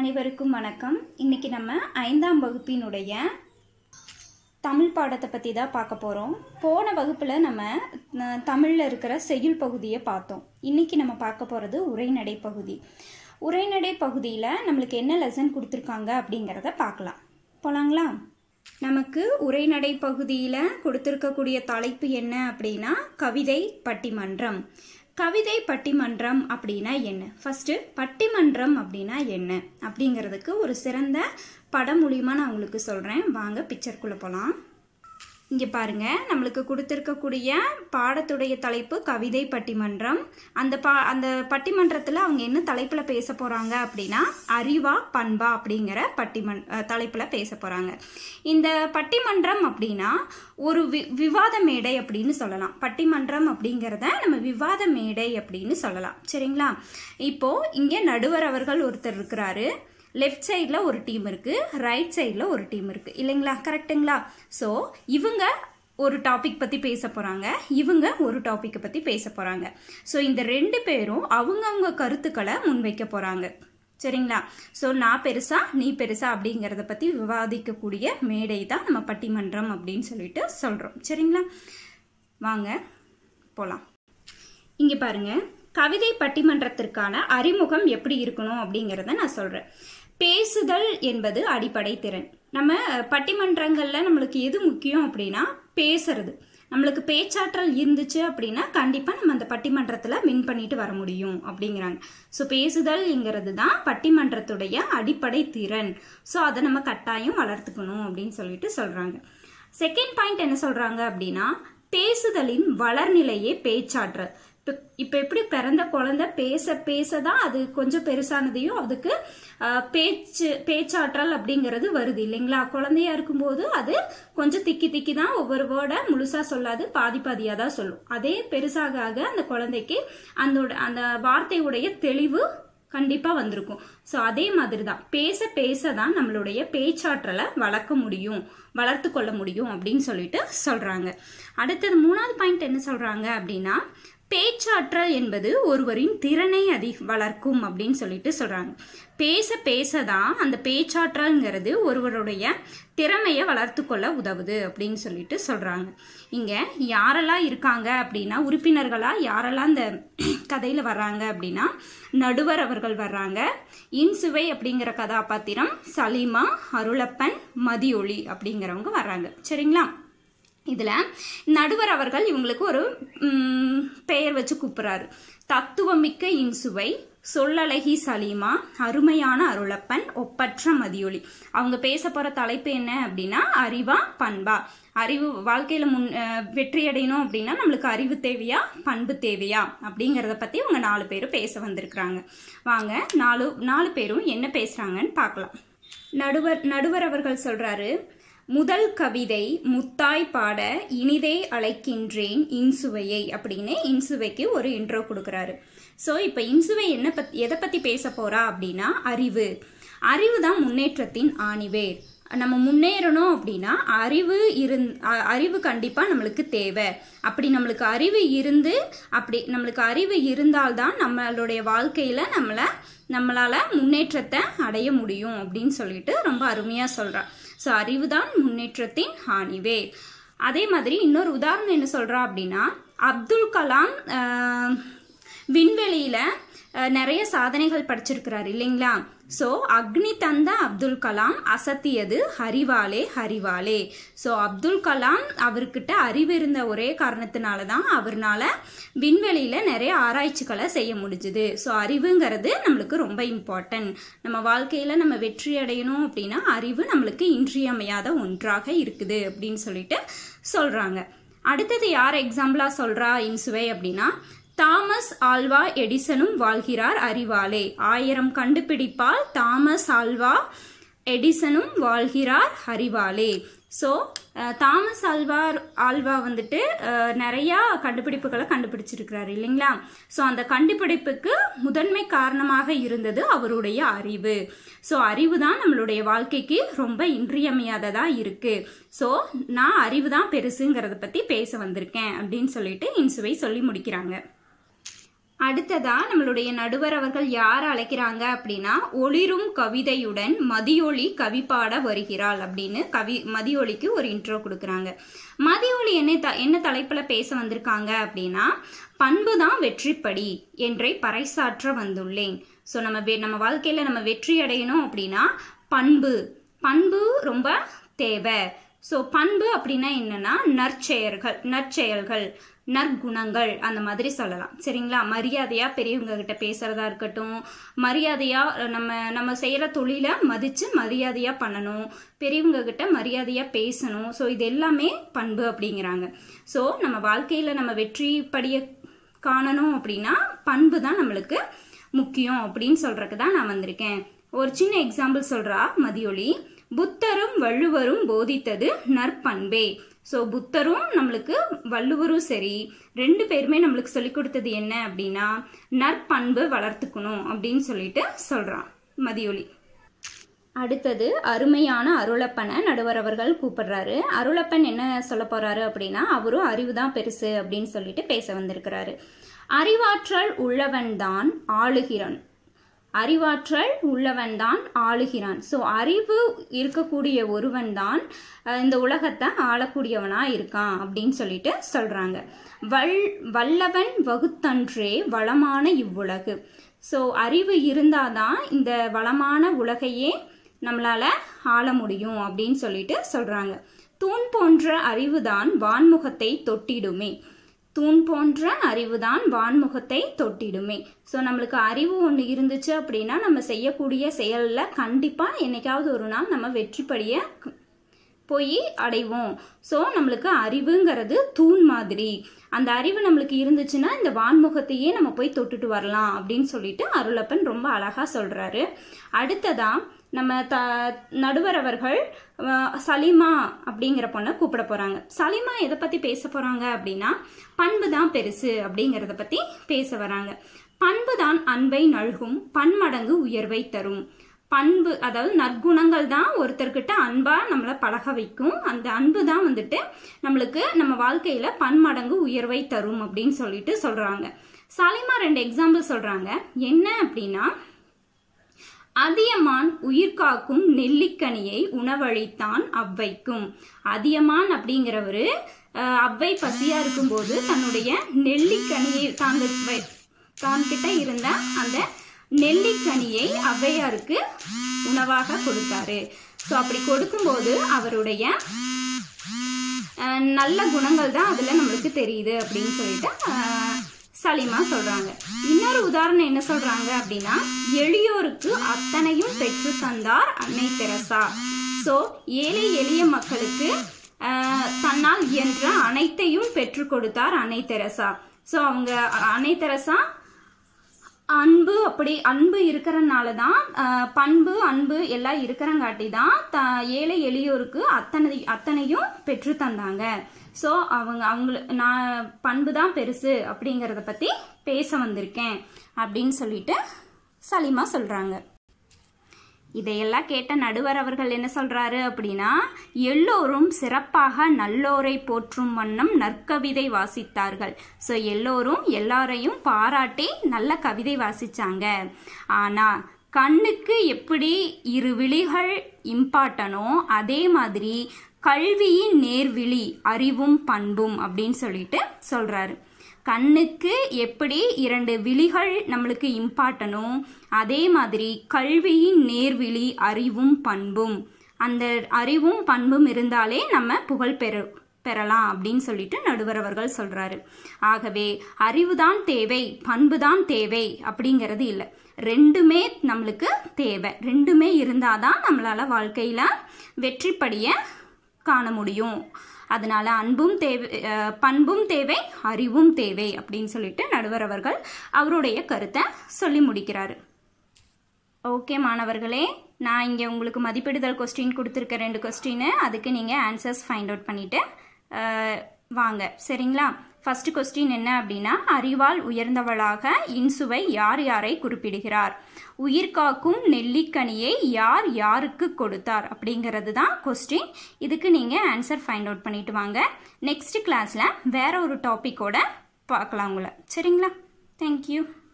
அனைவருக்கும் வணக்கம் இன்னைக்கு நம்ம ஐந்தாம் வகுப்பினுடைய தமிழ் பாடத்தை பற்றி தான் பார்க்க போகிறோம் போன வகுப்பில் நம்ம அஹ், தமிழ்ல இருக்கிற செய்யுள் பகுதியை பார்த்தோம் இன்னைக்கு நம்ம பார்க்க போகிறது உரைநடை பகுதி உரைநடை பகுதியில் நம்மளுக்கு என்ன லெசன் கொடுத்துருக்காங்க அப்படிங்கிறத பார்க்கலாம் போலாங்களா நமக்கு உரைநடை பகுதியில் கொடுத்துருக்கக்கூடிய தலைப்பு என்ன அப்படின்னா கவிதை பட்டிமன்றம் கவிதை பட்டிமன்றம் அப்படின்னா என்ன ஃபர்ஸ்ட் பட்டிமன்றம் அப்படின்னா என்ன அப்படிங்கிறதுக்கு ஒரு சிறந்த படம் மூலியமா நான் உங்களுக்கு சொல்றேன் வாங்க பிக்சருக்குள்ள போலாம் இங்கே பாருங்க நம்மளுக்கு கொடுத்துருக்கக்கூடிய பாடத்துடைய தலைப்பு கவிதை பட்டிமன்றம் அந்த பா அந்த பட்டிமன்றத்தில் அவங்க என்ன தலைப்பில் பேச போகிறாங்க அப்படின்னா அறிவா பண்பா அப்படிங்கிற பட்டிமன் தலைப்பில் பேச போகிறாங்க இந்த பட்டிமன்றம் அப்படின்னா ஒரு வி விவாத மேடை அப்படின்னு சொல்லலாம் பட்டிமன்றம் அப்படிங்கிறத நம்ம விவாத மேடை அப்படின்னு சொல்லலாம் சரிங்களா இப்போ இங்கே நடுவர் அவர்கள் ஒருத்தர் இருக்கிறாரு லெஃப்ட் சைடில் ஒரு டீம் இருக்குது ரைட் சைடில் ஒரு டீம் இருக்குது இல்லைங்களா கரெக்ட்டுங்களா ஸோ இவங்க ஒரு டாபிக் பற்றி பேச போகிறாங்க இவங்க ஒரு டாப்பிக்கை பற்றி பேச போகிறாங்க ஸோ இந்த ரெண்டு பேரும் அவங்கவுங்க கருத்துக்களை முன்வைக்க போகிறாங்க சரிங்களா ஸோ நான் பெருசா நீ பெருசா அப்படிங்கிறத பற்றி விவாதிக்கக்கூடிய மேடை தான் நம்ம பட்டிமன்றம் அப்படின்னு சொல்லிட்டு சொல்கிறோம் சரிங்களா வாங்க போகலாம் இங்கே பாருங்க கவிதை பட்டிமன்றத்திற்கான அறிமுகம் எப்படி இருக்கணும் அப்படிங்கிறத நான் சொல்கிறேன் பேசுதல் என்பது அடிப்படை திறன் நம்ம பட்டிமன்றங்கள்ல நம்மளுக்கு எது முக்கியம் அப்படின்னா பேசுறது நம்மளுக்கு பேச்சாற்றல் இருந்துச்சு அப்படின்னா கண்டிப்பாக நம்ம அந்த பட்டிமன்றத்தில் வின் பண்ணிட்டு வர முடியும் அப்படிங்கிறாங்க ஸோ பேசுதல்ங்கிறது தான் பட்டிமன்றத்துடைய அடிப்படை திறன் ஸோ அதை நம்ம கட்டாயம் வளர்த்துக்கணும் அப்படின்னு சொல்லிட்டு சொல்கிறாங்க செகண்ட் பாயிண்ட் என்ன சொல்கிறாங்க அப்படின்னா பேசுதலின் வளர்நிலையே பேச்சாற்றல் இப்போ இப்போ எப்படி பிறந்த குழந்தை பேச பேச தான் அது கொஞ்சம் பெருசானதையும் அதுக்கு ஆஹ், பேச்சு பேச்சாற்றல் அப்படிங்கிறது வருது இல்லைங்களா குழந்தையா இருக்கும்போது அது கொஞ்சம் திக்கி திக்கி தான் ஒவ்வொரு வேர்டை முழுசா சொல்லாது பாதி பாதியாக தான் சொல்லும் அதே பெருசாக ஆக அந்த குழந்தைக்கு அந்த அந்த வார்த்தையுடைய தெளிவு கண்டிப்பா வந்திருக்கும் ஸோ அதே மாதிரி தான் பேச பேச தான் நம்மளுடைய பேச்சாற்றலை வளர்க்க முடியும் வளர்த்து கொள்ள முடியும் அப்படின்னு சொல்லிட்டு சொல்றாங்க அடுத்தது மூணாவது பாயிண்ட் என்ன சொல்றாங்க அப்படின்னா பேச்சாற்றல் என்பது ஒருவரின் திறனை அதி வளர்க்கும் அப்படின்னு சொல்லிட்டு சொல்றாங்க பேச பேச தான் அந்த பேச்சாற்றல்ங்கிறது ஒருவருடைய திறமையை வளர்த்து கொள்ள உதவுது அப்படின்னு சொல்லிட்டு சொல்றாங்க இங்க யாரெல்லாம் இருக்காங்க அப்படின்னா உறுப்பினர்களா யாரெல்லாம் இந்த கதையில வர்றாங்க அப்படின்னா நடுவர் அவர்கள் வர்றாங்க இன்சுவை அப்படிங்கிற கதாபாத்திரம் சலீமா அருளப்பன் மதியொளி அப்படிங்கிறவங்க வர்றாங்க சரிங்களா இதுல நடுவர் அவர்கள் இவங்களுக்கு ஒரு ம், பெயர் வச்சு கூப்பிடுறாரு தத்துவமிக்க இன்சுவை சொல்லழகி சலீமா அருமையான அருளப்பன் ஒப்பற்ற மதியொலி அவங்க பேச போற தலைப்பு என்ன அப்படின்னா அறிவா பண்பா அறிவு வாழ்க்கையில முன் அஹ், வெற்றி அடையணும் அப்படின்னா நம்மளுக்கு அறிவு தேவையா பண்பு தேவையா அப்படிங்கறத பத்தி அவங்க நாலு பேரும் பேச வந்திருக்கிறாங்க வாங்க நாலு நாலு பேரும் என்ன பேசுறாங்கன்னு பார்க்கலாம் நடுவர் நடுவர் அவர்கள் சொல்றாரு முதல் கவிதை முத்தாய் பாட இனிதே அழைக்கின்றேன் இன்சுவையை அப்படின்னு இன்சுவைக்கு ஒரு இன்ட்ரோ கொடுக்குறாரு ஸோ இப்போ இன்சுவை என்ன பத்தி எதை பத்தி பேச போறா அப்படின்னா அறிவு அறிவு தான் முன்னேற்றத்தின் ஆணிவேர் நம்ம முன்னேறணும் அப்படின்னா அறிவு இருந் அ- அறிவு கண்டிப்பா நம்மளுக்கு தேவை அப்படி நம்மளுக்கு அறிவு இருந்து அப்படி நம்மளுக்கு அறிவு இருந்தால்தான் நம்மளுடைய வாழ்க்கையில நம்மள நம்மளால முன்னேற்றத்தை அடைய முடியும் அப்படின்னு சொல்லிட்டு ரொம்ப அருமையா சொல்றா ஸோ அறிவு தான் முன்னேற்றத்தின் ஆணிவே அதே மாதிரி இன்னொரு உதாரணம் என்ன சொல்றா அப்படின்னா அப்துல் கலாம் ஆஹ், விண்வெளியில அஹ், நிறைய சாதனைகள் படிச்சிருக்கிறாரு இல்லைங்களா ஸோ அக்னி தந்த அப்துல் கலாம் அசத்தியது ஹரிவாலே ஹரிவாலே ஸோ அப்துல் கலாம் அவர்கிட்ட அறிவு இருந்த ஒரே காரணத்தினால தான் அவர்னால விண்வெளியில நிறைய ஆராய்ச்சிகளை செய்ய முடிஞ்சுது ஸோ அறிவுங்கிறது நம்மளுக்கு ரொம்ப இம்பார்ட்டன்ட் நம்ம வாழ்க்கையில நம்ம வெற்றி அடையணும் அப்படின்னா அறிவு நம்மளுக்கு இன்றியமையாத ஒன்றாக இருக்குது அப்படின்னு சொல்லிட்டு சொல்றாங்க அடுத்தது யார் எக்ஸாம்பிளா சொல்றா இன்சுவை அப்படின்னா தாமஸ் ஆல்வா எடிசனும் வாழ்கிறார் அறிவாலே ஆயிரம் கண்டுபிடிப்பால் தாமஸ் ஆல்வா எடிசனும் வாழ்கிறார் அறிவாலே ஸோ தாமஸ் ஆல்வா ஆல்வா வந்துட்டு அஹ், நிறையா கண்டுபிடிப்புகளை கண்டுபிடிச்சிருக்கிறாரு இல்லைங்களா ஸோ அந்த கண்டுபிடிப்புக்கு முதன்மை காரணமாக இருந்தது அவருடைய அறிவு ஸோ அறிவு தான் நம்மளுடைய வாழ்க்கைக்கு ரொம்ப இன்றியமையாததா இருக்கு ஸோ நான் அறிவு தான் பெருசுங்கிறத பத்தி பேச வந்திருக்கேன் அப்படின்னு சொல்லிட்டு இன்சுவை சொல்லி முடிக்கிறாங்க அடுத்ததா நம்மளுடைய நடுவர் அவர்கள் யார் அழைக்கிறாங்க அப்படின்னா ஒளிரும் கவிதையுடன் மதியொளி கவி பாட வருகிறாள் அப்படின்னு கவி மதியொலிக்கு ஒரு இன்ட்ரோ கொடுக்குறாங்க மதியொலி என்ன த என்ன தலைப்பில் பேச வந்திருக்காங்க அப்படின்னா பண்பு தான் வெற்றிப்படி என்றை பறைசாற்ற வந்துள்ளேன் ஸோ நம்ம வெ- நம்ம வாழ்க்கையில் நம்ம வெற்றி அடையணும் அப்படின்னா பண்பு பண்பு ரொம்ப தேவை ஸோ பண்பு அப்படின்னா என்னன்னா நற்செயல்கள் நற்செயல்கள் நற்குணங்கள் அந்த மாதிரி சொல்லலாம் சரிங்களா மரியாதையா பெரியவங்க கிட்ட பேசுறதா இருக்கட்டும் மரியாதையா நம்ம நம்ம செய்யற தொழிலை மதிச்சு மரியாதையா பண்ணணும் பெரியவங்க கிட்ட மரியாதையா பேசணும் ஸோ இது எல்லாமே பண்பு அப்படிங்கிறாங்க ஸோ நம்ம வாழ்க்கையில நம்ம வெற்றி படிய காணணும் அப்படின்னா பண்பு தான் நம்மளுக்கு முக்கியம் அப்படின்னு சொல்றதுக்கு தான் நான் வந்திருக்கேன் ஒரு சின்ன எக்ஸாம்பிள் சொல்றா மதியொலி புத்தரும் வள்ளுவரும் போதித்தது நற்பண்பே ஸோ புத்தரும் நம்மளுக்கு வள்ளுவரும் சரி ரெண்டு பேருமே நம்மளுக்கு சொல்லி கொடுத்தது என்ன அப்படின்னா நற்பண்பு வளர்த்துக்கணும் அப்படின்னு சொல்லிட்டு சொல்றான் மதியொலி அடுத்தது அருமையான அருளப்பனை நடுவர் அவர்கள் கூப்பிடுறாரு அருளப்பன் என்ன சொல்ல போறாரு அப்படின்னா அவரும் அறிவு தான் பெருசு அப்படின்னு சொல்லிட்டு பேச வந்திருக்கிறாரு அறிவாற்றல் உள்ளவன் தான் ஆளுகிறான் அறிவாற்றல் உள்ளவன் தான் ஆளுகிறான் ஸோ அறிவு இருக்கக்கூடிய ஒருவன் தான் அஹ், இந்த உலகத்தை ஆளக்கூடியவனா இருக்கான் அப்படின்னு சொல்லிட்டு சொல்றாங்க வல் வல்லவன் வகுத்தன்றே வளமான இவ்வுலகு ஸோ அறிவு இருந்தாதான் இந்த வளமான உலகையே நம்மளால ஆள முடியும் அப்படின்னு சொல்லிட்டு சொல்றாங்க தூண் போன்ற அறிவுதான் வான்முகத்தை தொட்டிடுமே தூண் போன்ற அறிவுதான் வான்முகத்தை தொட்டிடுமே ஸோ நம்மளுக்கு அறிவு ஒன்று இருந்துச்சு அப்படின்னா நம்ம செய்யக்கூடிய செயலில் கண்டிப்பாக என்னைக்காவது ஒரு நாள் நம்ம வெற்றிப்படிய போய் அடைவோம் ஸோ நம்மளுக்கு அறிவுங்கிறது தூண் மாதிரி அந்த அறிவு நம்மளுக்கு இருந்துச்சுன்னா இந்த வான்முகத்தையே நம்ம போய் தொட்டுட்டு வரலாம் அப்படின்னு சொல்லிட்டு அருளப்பன் ரொம்ப அழகா சொல்றாரு அடுத்ததா நம்ம த நடுவர் அவர்கள் அஹ், சலிமா அப்படிங்கிற பொண்ணை கூப்பிட போறாங்க சலிமா எதை பத்தி பேச போறாங்க அப்படின்னா பண்பு தான் பெருசு அப்படிங்கிறத பத்தி பேச வராங்க பண்பு தான் அன்பை நல்கும் பன்மடங்கு உயர்வை தரும் பண்பு அதாவது நற்குணங்கள் தான் ஒருத்தர்கிட்ட அன்பா நம்மளை பழக வைக்கும் அந்த அன்பு தான் வந்துட்டு நம்மளுக்கு நம்ம வாழ்க்கையில பன்மடங்கு உயர்வை தரும் அப்படின்னு சொல்லிட்டு சொல்றாங்க சாலிமா ரெண்டு எக்ஸாம்பிள் சொல்றாங்க என்ன அப்படின்னா அதியமான் உயிர் காக்கும் நெல்லிக்கனியை உணவளித்தான் அவ்வைக்கும் அதியமான் அப்படிங்கிறவரு அஹ், அவ்வை பசியா இருக்கும்போது தன்னுடைய நெல்லிக்கனியை தான் தான் கிட்ட இருந்த அந்த நெல்லிக்கனியை ஔவையாருக்கு உணவாக கொடுத்தாரு ஸோ அப்படி கொடுக்கும்போது அவருடைய அஹ், நல்ல குணங்கள் தான் அதுல நம்மளுக்கு தெரியுது அப்படின்னு சொல்லிட்டு அஹ், சலிமா சொல்றாங்க இன்னொரு உதாரணம் என்ன சொல்றாங்க அப்படின்னா எளியோருக்கு அத்தனையும் பெற்று தந்தார் அன்னை தெரசா ஸோ ஏழை எளிய மக்களுக்கு அஹ், தன்னால் இயன்ற அனைத்தையும் பெற்றுக் கொடுத்தார் அன்னை தெரசா ஸோ அவங்க அ- அன்னை தெரசா அன்பு அப்படி அன்பு இருக்கிறனால தான் அஹ், பண்பு அன்பு எல்லாம் இருக்கிறங்காட்டி தான் த ஏழை எளியோருக்கு அத்தனை அத்தனையும் பெற்று தந்தாங்க ஸோ அவங்க அவங்கள நான் பண்பு தான் பெருசு அப்படிங்கிறத பற்றி பேச வந்திருக்கேன் அப்படின்னு சொல்லிட்டு சலிமா சொல்கிறாங்க இதையெல்லாம் கேட்ட நடுவர் அவர்கள் என்ன சொல்றாரு அப்படின்னா எல்லோரும் சிறப்பாக நல்லோரை போற்றும் வண்ணம் நற்கவிதை வாசித்தார்கள் ஸோ எல்லோரும் எல்லாரையும் பாராட்டி நல்ல கவிதை வாசிச்சாங்க ஆனா கண்ணுக்கு எப்படி இரு விழிகள் இம்பார்ட்டனோ அதே மாதிரி கல்வியின் நேர்விழி அறிவும் பண்பும் அப்படின்னு சொல்லிட்டு சொல்றாரு கண்ணுக்கு எப்படி இரண்டு விழிகள் நம்மளுக்கு இம்பார்ட்டனோ அதே மாதிரி கல்வியின் நேர்விழி அறிவும் பண்பும் அந்த அறிவும் பண்பும் இருந்தாலே நம்ம புகழ் பெற பெறலாம் அப்படின்னு சொல்லிட்டு நடுவர் அவர்கள் சொல்றாரு ஆகவே அறிவுதான் தேவை பண்புதான் தேவை அப்படிங்கிறது இல்லை ரெண்டுமே நம்மளுக்கு தேவை ரெண்டுமே இருந்தாதான் நம்மளால வாழ்க்கையில வெற்றிப்படிய காண முடியும் அதனால அன்பும் தேவை அஹ், பண்பும் தேவை அறிவும் தேவை அப்படின்னு சொல்லிட்டு நடுவர் அவர்கள் அவருடைய கருத்தை சொல்லி முடிக்கிறாரு ஓகே மாணவர்களே நான் இங்கே உங்களுக்கு மதிப்பிடுதல் கொஸ்டின் கொடுத்துருக்க ரெண்டு கொஸ்டின் அதுக்கு நீங்கள் ஆன்சர்ஸ் ஃபைண்ட் அவுட் பண்ணிட்டு அஹ், வாங்க சரிங்களா ஃபர்ஸ்ட் கொஸ்டின் என்ன அப்படின்னா அறிவால் உயர்ந்தவளாக இன்சுவை யார் யாரை குறிப்பிடுகிறார் உயிர் காக்கும் நெல்லிக்கனியை யார் யாருக்கு கொடுத்தார் அப்படிங்கிறது தான் கொஸ்டின் இதுக்கு நீங்கள் ஆன்சர் ஃபைண்ட் அவுட் பண்ணிட்டு வாங்க நெக்ஸ்ட் கிளாஸில் வேற ஒரு டாப்பிக்கோட பார்க்கலாம் உங்களை சரிங்களா தேங்க்யூ